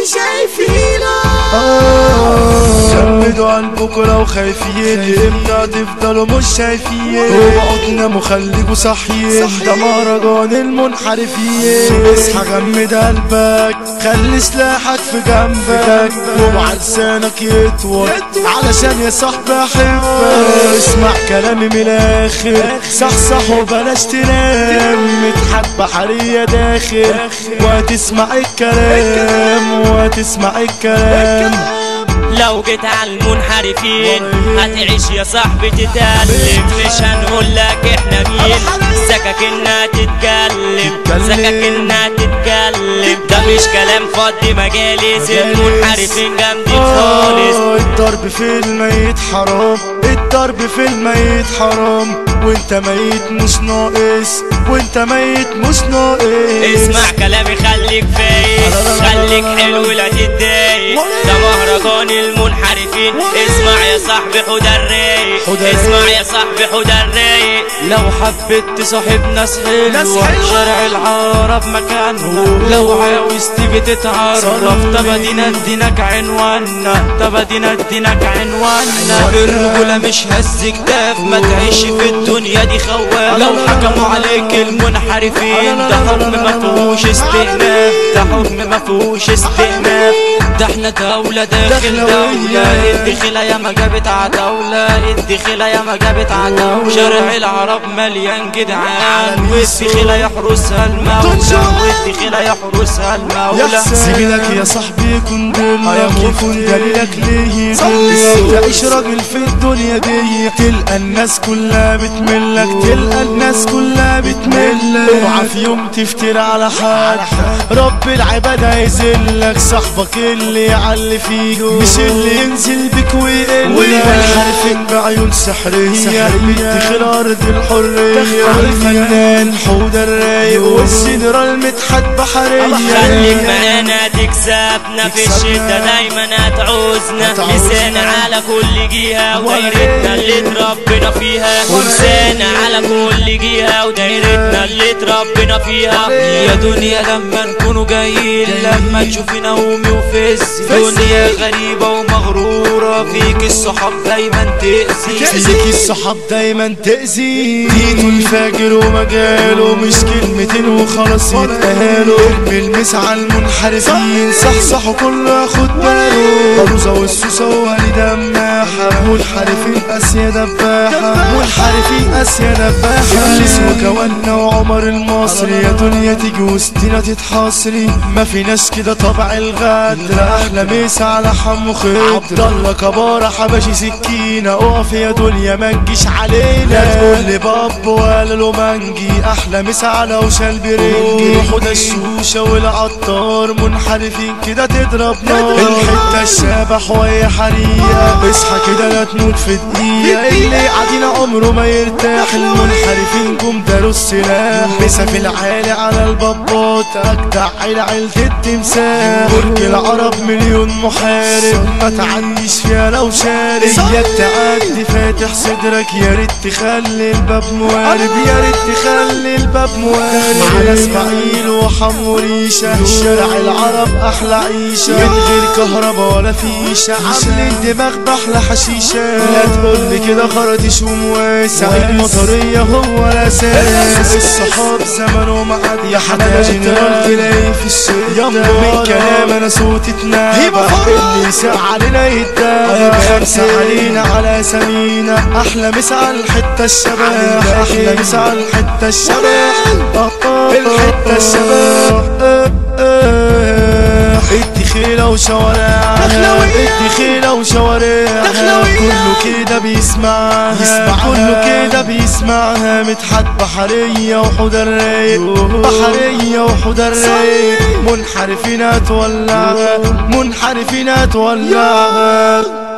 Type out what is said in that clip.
شايفينا جمدوا قلبكوا لو خايفين امتى تفضلوا مش شايفين اوعوا تناموا خليكوا صاحيين ده مهرجان المنحرفين اصحى جمد قلبك خلي سلاحك في جنبك واوعى لسانك يطول علشان يا صاحبي احبك اسمع كلامي من الاخر صحصح وبلاش تنام متحب بحرية داخل وهتسمع الكلام وهتسمع الكلام لو جيت على المنحرفين هتعيش يا صاحبي تتألم مش هنقول لك احنا مين سكاكنا تتكلم سكاكنا تتكلم ده مش كلام فاضي مجالس المنحرفين جامدين خالص آه، الضرب في الميت حرام الضرب في الميت حرام وانت ميت مش ناقص وانت ميت مش ناقص اسمع كلامي خليك فايق خليك حلو لا تتضايق ده مهرجان المنحرفين اسمع يا صاحبي حوده الرايق حوده اسمع الرايق. يا صاحبي حوده الرايق لو حبيت تصاحب ناس ناس حلوة حلوة. شارع العرب مكانها لو عاوز تيجي تتعرف صلي. طب ادينا اديناك عنوانا طب ادينا اديناك عنوانا الرجولة مش هز كتاف ما تعيش في الدنيا دي خواف لو حكموا عليك المنحرفين ده حكم ما فيهوش استئناف ده حكم ما فيهوش استئناف ده احنا دولة داخل داخلة دولة وياه. الدخلة يا ما جابت عداولة الدخلة يا ما جابت عداولة شارع العرب مليان جدعان والدخلة يحرسها المولى والدخلة يحرسها المولى سجلك يا صاحبي يكون دلك يكون دليلك ليه يدلك تعيش راجل في الدنيا دي تلقى الناس كلها بتملك تلقى الناس كلها بتملك اوعى في يوم تفتر على حد رب العباد هيذلك صاحبك اللي يعلي فيك مش اللي ينزل بك ويقل والحرفين بعيون سحرية بيدخل ارض الحرية الفنان حوده الرايق والجنرال مدحت بحرية خليك معانا تكسبنا في الشدة دايما هتعوزنا هتعوزنا. لسان على كل جهة ودايرتنا اللي اتربينا فيها ولسان على كل جهة ودايرتنا اللي اتربينا فيها يا دنيا لما نكونوا جايين لما تشوفينا قومي وفزي دنيا غريبة ومغرورة فيك الصحاب دايما تأذي تأذيك الصحاب دايما تأذي دينه الفاجر ومجاله مش كلمتين وخلاص يتقالوا ارمي المس على المنحرفين صحصحوا كله ياخد باله بروزة والسوسة وهلي دماحة منحرفين اسيا دباحة منحرفين اسيا دباحة ابليس وكوانا وعمر المصري يا دنيا تيجي وسطينا تتحاصري ما فيناش كده طبع الغدر احلى ميس على حمو خضر عبد الله كبارة حبشي سكينة اقف يا دنيا ما تجيش علينا لا تقول لي باب ولا له منجي احلى مسا على وشال برنجي حوده الشوشة والعطار منحرفين كده تضرب نار الحتة الشبح وهي حريقة اصحى كده لا تموت في دقيقة اللي قاعدين عمره ما يرتاح المنحرفين جم داروا السلاح مسا في العالي على البابات اجدع عيلة عيلة التمساح برج العرب مليون محارب ما تعديش فيها لو شارب يا تعدي فاتح صدرك يا ريت تخلي الباب موارب يا ريت تخلي الباب موارب على اسماعيل وحمو ريشة شارع العرب احلى عيشة من غير كهربا ولا فيشة عاملين دماغ بحلى حشيشة لا تقول لي كده خرطيش ومواسع المطرية هو الاساس الصحاب زمنه معاد يا حدا جنرال تلاقي في الشدة من كلام انا صوتي اتنابع اللي يسع علينا يتابع خمسة علينا على سمينا احلى مسا على الحتة الشباب احلى مسا على الحتة الشباب الحتة الشباب الدخيلة وشوارعها الدخيلة وشوارعها كله كده بيسمعها كله كده بيسمعها متحد بحرية وحوده الرايق بحرية وحوده الرايق منحرفين هتولعها منحرفين هتولعها